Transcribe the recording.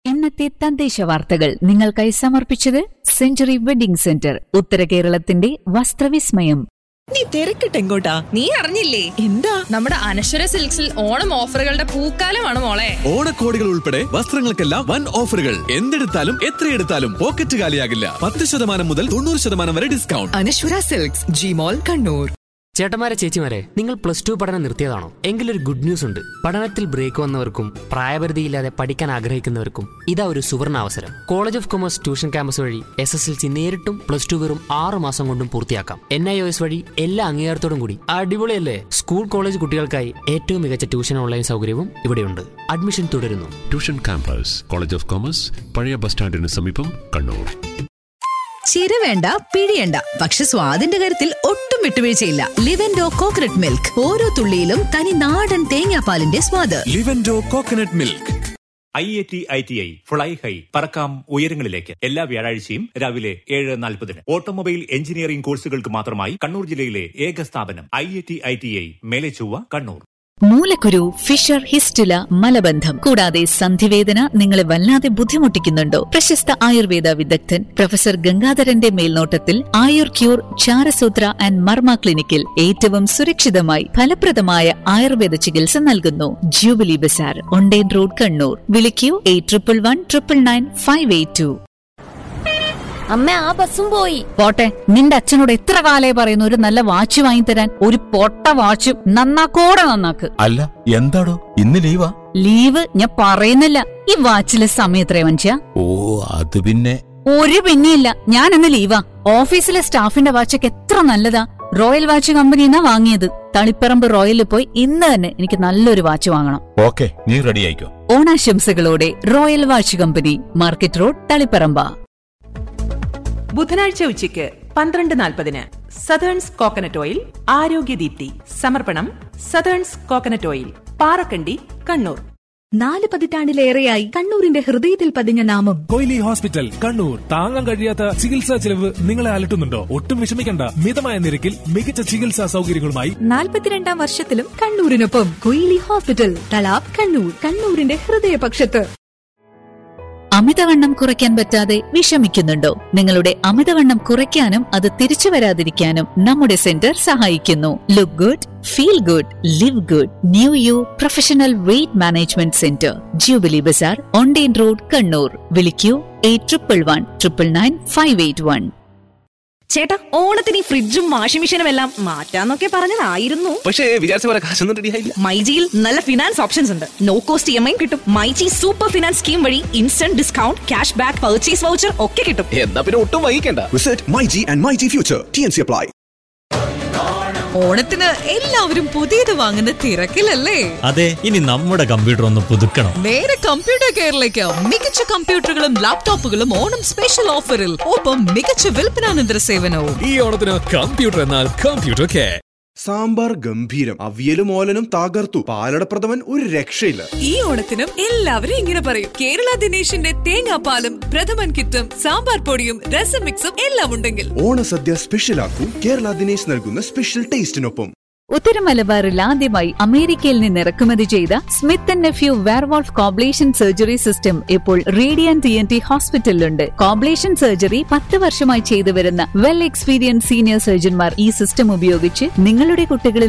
ഇന്നത്തെ തദ്ദേശ വാർത്തകൾ നിങ്ങൾക്കായി സമർപ്പിച്ചത് സെഞ്ചുറി വെഡിംഗ് സെന്റർ ഉത്തര കേരളത്തിന്റെ വസ്ത്രവിസ്മയം നീ തിരക്കിട്ട് എങ്ങോട്ടാ നീ അറിഞ്ഞില്ലേ എന്താ നമ്മുടെ അനശ്വര സിൽക്സിൽ ഓണം ഓഫറുകളുടെ പൂക്കാലമാണ് മോളെ ഓണക്കോടികൾ ഉൾപ്പെടെ വസ്ത്രങ്ങൾക്കെല്ലാം വൻ ഓഫറുകൾ എന്തെടുത്താലും എത്രയെടുത്താലും പോക്കറ്റ് കാലിയാകില്ല പത്ത് ശതമാനം മുതൽ തൊണ്ണൂറ് ശതമാനം വരെ ഡിസ്കൗണ്ട് അനശ്വര സിൽക്സ് ജിമോൾ കണ്ണൂർ ചേട്ടന്മാരെ ചേച്ചിമാരെ നിങ്ങൾ പ്ലസ് ടു പഠനം നിർത്തിയതാണോ എങ്കിലൊരു ഗുഡ് ന്യൂസ് ഉണ്ട് പഠനത്തിൽ ബ്രേക്ക് വന്നവർക്കും പ്രായപരിധിയില്ലാതെ പഠിക്കാൻ ആഗ്രഹിക്കുന്നവർക്കും ഇതാ ഒരു സുവർണ അവസരം college of commerce tuition campus വഴി എസ് എസ് എൽ സി നേരിട്ടും പ്ലസ് ടു വെറും ആറ് മാസം കൊണ്ടും പൂർത്തിയാക്കാം എൻ ഐ ഒ എസ് വഴി എല്ലാ അംഗീകാരത്തോടും കൂടി അടിപൊളിയല്ലേ സ്കൂൾ കോളേജ് കുട്ടികൾക്കായി ഏറ്റവും മികച്ച ട്യൂഷൻ ഓൺലൈൻ സൗകര്യവും ഇവിടെയുണ്ട് അഡ്മിഷൻ തുടരുന്നു tuition campus college of commerce പഴയ ബസ് സ്റ്റാൻഡിന് സമീപം കണ്ണൂർ ചിര വേണ്ട പിഴിയണ്ട പക്ഷെ സ്വാദിന്റെ കാര്യത്തിൽ ഒട്ടും വിട്ടുവീഴ്ചയില്ല ലിവൻഡോ കോക്കനട്ട് മിൽക്ക് ഓരോ തുള്ളിയിലും തനി നാടൻ തേങ്ങാപ്പാലിന്റെ സ്വാദ് ലിവൻഡോ coconut milk I I T I T I fly high പറക്കാം ഉയരങ്ങളിലേക്ക് എല്ലാ വ്യാഴാഴ്ചയും രാവിലെ ഏഴ് നാൽപ്പതിന് ഓട്ടോമൊബൈൽ എഞ്ചിനീയറിംഗ് കോഴ്സുകൾക്ക് മാത്രമായി കണ്ണൂർ ജില്ലയിലെ ഏക സ്ഥാപനം I I T I T I Melechovva Kannur മൂലക്കുരു ഫിഷർ ഹിസ്റ്റുല മലബന്ധം കൂടാതെ സന്ധിവേദന നിങ്ങളെ വല്ലാതെ ബുദ്ധിമുട്ടിക്കുന്നുണ്ടോ പ്രശസ്ത ആയുർവേദ വിദഗ്ധൻ പ്രൊഫസർ ഗംഗാധരന്റെ മേൽനോട്ടത്തിൽ ആയുർ ക്യൂർ ചാരസൂത്ര ആൻഡ് മർമ്മ ക്ലിനിക്കിൽ ഏറ്റവും സുരക്ഷിതമായി ഫലപ്രദമായ ആയുർവേദ ചികിത്സ നൽകുന്നു ജൂബിലി ബസാർ ഒണ്ടേൻ റോഡ് കണ്ണൂർ വിളിക്കൂ eight triple one triple nine five eight two അമ്മ ആ ബസ്സും പോയി പോട്ടെ നിന്റെ അച്ഛനോട് എത്ര കാലേ പറയുന്നു ഒരു നല്ല വാച്ച് വാങ്ങിത്തരാൻ ഒരു പൊട്ട വാച്ചും നന്നാക്കോടെ നന്നാക്ക് അല്ല എന്താടോ ഇന്ന് ലീവാ ലീവ് ഞാൻ പറയുന്നില്ല ഈ വാച്ചിലെ സമയം എത്രയാ മനുഷ്യ ഓ അത് പിന്നെ ഒരു പിന്നെയില്ല ഞാൻ ഇന്ന് ലീവാ ഓഫീസിലെ സ്റ്റാഫിന്റെ വാച്ചൊക്കെ എത്ര നല്ലതാ റോയൽ വാച്ച് കമ്പനിന്നാ വാങ്ങിയത് തളിപ്പറമ്പ് റോയലിൽ പോയി ഇന്ന് തന്നെ എനിക്ക് നല്ലൊരു വാച്ച് വാങ്ങണം ഓക്കെ നീ റെഡി ആയിക്കോ ഓണാശംസകളോടെ royal watch company market road Taliparamba ബുധനാഴ്ച ഉച്ചയ്ക്ക് പന്ത്രണ്ട് നാൽപ്പതിന് സതേൺസ് കോക്കനട്ട് ഓയിൽ ആരോഗ്യദീപ്തി സമർപ്പണം Southerns coconut oil Parakkandy Kannur നാല് പതിറ്റാണ്ടിലേറെയായി കണ്ണൂരിന്റെ ഹൃദയത്തിൽ പതിഞ്ഞ നാമം കൊയിലി ഹോസ്പിറ്റൽ കണ്ണൂർ താങ്ങാൻ കഴിയാത്ത ചികിത്സാ ചെലവ് നിങ്ങളെ അലട്ടുന്നുണ്ടോ ഒട്ടും വിഷമിക്കണ്ട മിതമായ നിരക്കിൽ മികച്ച ചികിത്സാ സൗകര്യങ്ങളുമായി നാൽപ്പത്തിരണ്ടാം വർഷത്തിലും കണ്ണൂരിനൊപ്പം കൊയിലി ഹോസ്പിറ്റൽ തലാബ് കണ്ണൂർ കണ്ണൂരിന്റെ ഹൃദയപക്ഷത്ത് അമിതവണ്ണം കുറയ്ക്കാൻ പറ്റാതെ വിഷമിക്കുന്നുണ്ടോ നിങ്ങളുടെ അമിതവണ്ണം കുറയ്ക്കാനും അത് തിരിച്ചു വരാതിരിക്കാനും നമ്മുടെ സെന്റർ സഹായിക്കുന്നു look good feel good live good new you professional weight management centre jubilee ബസാർ ഓൺലൈൻ റോഡ് കണ്ണൂർ വിളിക്കൂ eight triple one triple nine five eight one ചേട്ടാ ഓണത്തിന് ഈ ഫ്രിഡ്ജും വാഷിംഗ് മെഷീനും എല്ലാം മാറ്റാന്നൊക്കെ പറഞ്ഞതായിരുന്നു പക്ഷേ വിചാരിച്ച പോലെ കാശൊന്നും റെഡി ആയില്ല മൈജിയിൽ നല്ല ഫിനാൻസ് ഓപ്ഷൻസ് ഉണ്ട് no cost E M I കിട്ടും മൈജി സൂപ്പർ ഫിനാൻസ് സ്കീം വഴി instant discount cash back purchase voucher ഒക്കെ കിട്ടും എന്നാ പിന്നെ ഒട്ടും വൈകിക്കണ്ട visit my G and my G future T N C apply ഓണത്തിന് എല്ലാവരും പുതിയത് വാങ്ങുന്ന തിരക്കിലല്ലേ അതെ ഇനി നമ്മുടെ കമ്പ്യൂട്ടർ ഒന്ന് പുതുക്കണം നേരെ കമ്പ്യൂട്ടർ കെയറിലേക്ക് മികച്ച കമ്പ്യൂട്ടറുകളും ലാപ്ടോപ്പുകളും ഓണം സ്പെഷ്യൽ ഓഫറിൽ ഒപ്പം മികച്ച വിൽപ്പനാനന്തര സേവനവും ഈ ഓണത്തിന് കമ്പ്യൂട്ടർ എന്നാൽ കമ്പ്യൂട്ടർ കെ സാമ്പാർ ഗംഭീരം അവിയലും ഓലനും തകർത്തു പാലട പ്രഥമൻ ഒരു രക്ഷയില്ല ഈ ഓണത്തിനും എല്ലാവരും ഇങ്ങനെ പറയും കേരള ദിനേശിന്റെ തേങ്ങാപ്പാലും പ്രഥമൻ കിറ്റും സാമ്പാർ പൊടിയും രസം മിക്സും എല്ലാം ഉണ്ടെങ്കിൽ ഓണസദ്യ സ്പെഷ്യൽ ആക്കൂ കേരള ദിനേശ് നൽകുന്ന സ്പെഷ്യൽ ടേസ്റ്റിനൊപ്പം ഉത്തര മലബാറിൽ ആദ്യമായി അമേരിക്കയിൽ നിന്ന് ഇറക്കുമതി ചെയ്ത Smith and Nephew Werewolf coblation surgery system ഇപ്പോൾ റേഡിയൻ ടി എൻ ടി ഹോസ്പിറ്റലിലുണ്ട് കോബ്ലേഷൻ സർജറി പത്ത് വർഷമായി ചെയ്തു വരുന്ന വെൽ എക്സ്പീരിയൻസ് സീനിയർ സർജൻമാർ ഈ സിസ്റ്റം ഉപയോഗിച്ച് നിങ്ങളുടെ കുട്ടികളിൽ